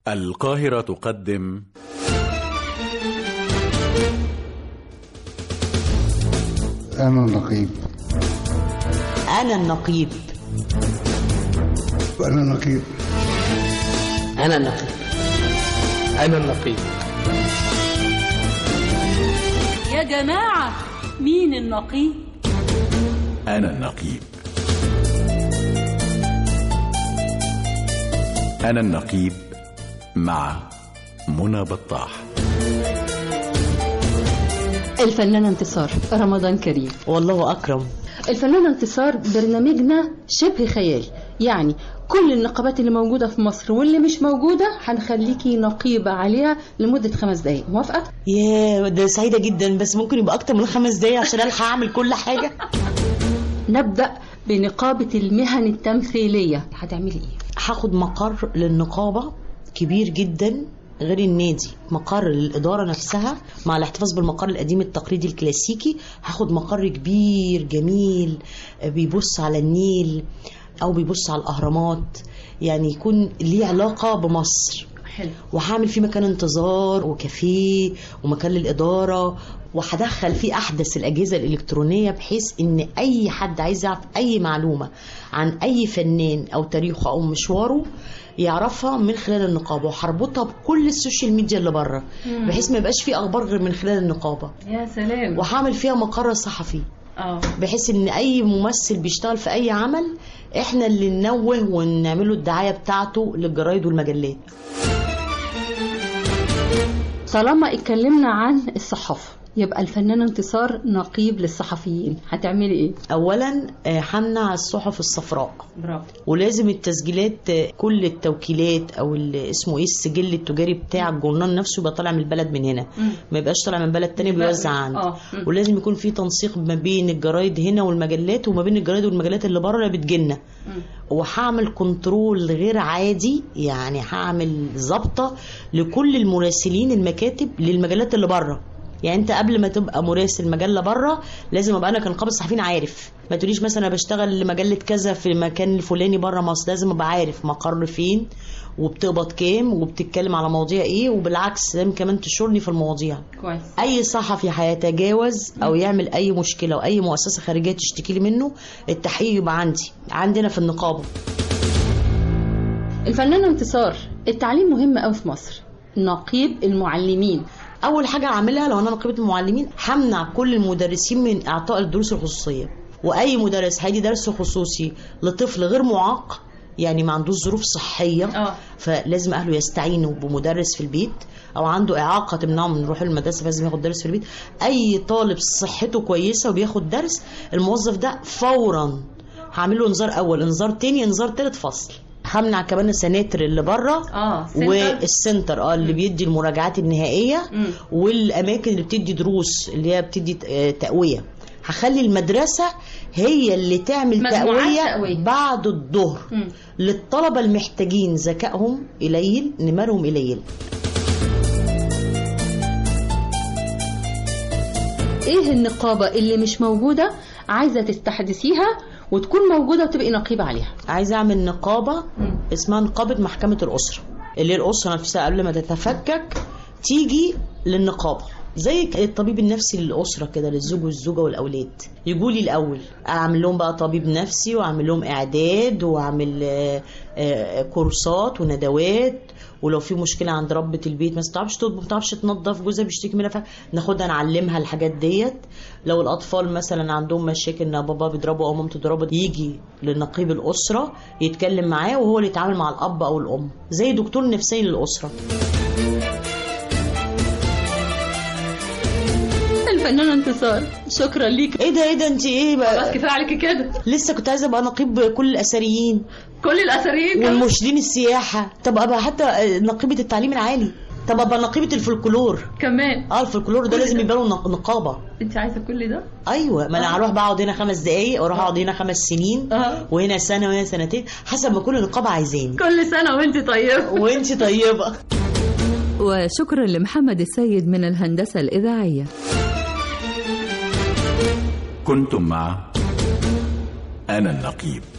القاهرة تقدم أنا النقيب أنا النقيب أنا النقيب أنا النقيب أنا النقيب يا جماعة مين النقيب؟ أنا النقيب أنا النقيب مع منى بطاح الفنانة انتصار رمضان كريم والله أكرم الفنانة انتصار برنامجنا شبه خيال يعني كل النقابات اللي موجودة في مصر واللي مش موجودة هنخليكي نقيبة عليها لمدة خمس دقايق موافقة؟ ياه ده سعيدة جدا بس ممكن يبقى أكتر من خمس دقايق عشان ألحق أعمل كل حاجة نبدأ بنقابة المهن التمثيلية هتعملي ايه؟ هاخد مقر للنقابة كبير جدا غير النادي مقر للإدارة نفسها مع الاحتفاظ بالمقر القديم التقليدي الكلاسيكي هاخد مقر كبير جميل بيبص على النيل أو بيبص على الأهرامات يعني يكون ليه علاقة بمصر حلو وهعمل فيه مكان انتظار وكافيه ومكان للإدارة وهدخل فيه أحدث الأجهزة الإلكترونية بحيث إن أي حد عايز يعرف أي معلومة عن أي فنان أو تاريخه أو مشواره يعرفها من خلال النقابة وهربطها بكل السوشيال ميديا اللي بره بحيث ما يبقاش فيه أخبار غير من خلال النقابة يا سلام وهعمل فيها مقر صحفي اه بحيث ان اي ممثل بيشتغل في اي عمل احنا اللي ننوه ونعمله الدعايه بتاعته للجرايد والمجلات طالما اتكلمنا عن الصحافة يبقى الفنانة انتصار نقيب للصحفيين هتعملي ايه؟ اولا آه، همنع الصحف الصفراء برافو ولازم التسجيلات آه، كل التوكيلات او ال- اسمه ايه السجل التجاري بتاع الجورنال نفسه يبقى طالع من البلد من هنا مم. ما يبقاش طالع من بلد تاني مش بقى- بيوزع عندي آه. مم. ولازم يكون في تنسيق ما بين الجرايد هنا والمجلات وما بين الجرايد والمجلات اللي بره اللي بتجيلنا وهعمل كنترول غير عادي يعني هعمل ظابطه لكل المراسلين المكاتب للمجلات اللي بره يعني انت قبل ما تبقى مراسل مجله بره لازم ابقى انا كنقابه الصحفيين عارف ما تقوليش مثلا انا بشتغل لمجله كذا في المكان الفلاني بره مصر لازم ابقى عارف مقر فين وبتقبض كام وبتتكلم على مواضيع ايه وبالعكس لازم كمان تشورني في المواضيع كويس اي صحفي هيتجاوز او يعمل اي مشكله او اي مؤسسه خارجيه تشتكي لي منه التحقيق يبقى عندي عندنا في النقابه الفنانة انتصار التعليم مهم قوي في مصر نقيب المعلمين اول حاجه اعملها لو انا نقيبه المعلمين همنع كل المدرسين من اعطاء الدروس الخصوصيه واي مدرس هيدي درس خصوصي لطفل غير معاق يعني ما عندوش ظروف صحيه اه. فلازم اهله يستعينوا بمدرس في البيت او عنده اعاقه تمنعه من يروح المدرسه فلازم ياخد درس في البيت اي طالب صحته كويسه وبياخد درس الموظف ده فورا هعمل له انذار اول انذار تاني انذار تالت فصل همنع كمان السناتر اللي بره اه سنتر. والسنتر اه اللي بيدي المراجعات النهائيه مم. والاماكن اللي بتدي دروس اللي هي بتدي آه، تقويه هخلي المدرسه هي اللي تعمل مجموعات تقويه, تقوية. بعد الظهر مم. للطلبه المحتاجين ذكائهم قليل نمرهم قليل ايه النقابة اللي مش موجودة عايزة تستحدثيها وتكون موجودة وتبقي نقيبة عليها عايزه اعمل نقابه مم. اسمها نقابه محكمه الاسره اللي هي الاسره نفسها قبل ما تتفكك تيجي للنقابه زي الطبيب النفسي للاسره كده للزوج والزوجه والاولاد يجوا لي الاول اعمل لهم بقى طبيب نفسي واعمل لهم اعداد واعمل آه، آه، كورسات وندوات ولو في مشكله عند ربة البيت مثلا ما تعرفش تطبخ ما تعرفش تنظف جوزها بيشتكي منها ف- ناخدها نعلمها الحاجات ديت لو الاطفال مثلا عندهم مشاكل ان بابا بيضربه او مامته بتضربه يجي لنقيب الاسره يتكلم معاه وهو اللي يتعامل مع الاب او الام زي دكتور نفسي للاسره الفنانة انتصار شكرا ليك ايه ده ايه ده انت ايه بس بقى كفاية عليك كده لسه كنت عايزه ابقى نقيب كل الاثريين كل الأثريين كمان. والمرشدين السياحه طب ابقى حتى نقيبه التعليم العالي طب ابقى نقيبه الفولكلور كمان اه الفولكلور ده كل لازم ده. يبقى له نق- نقابه انت عايزة كل ده ايوه ما انا هروح بقعد هنا خمس دقايق واروح اقعد هنا خمس سنين اه. وهنا سنه وهنا سنتين حسب ما كل نقابه عايزاني كل سنة وانت طيبة وانت طيبه وشكرا لمحمد السيد من الهندسة الإذاعية كنتم مع أنا النقيب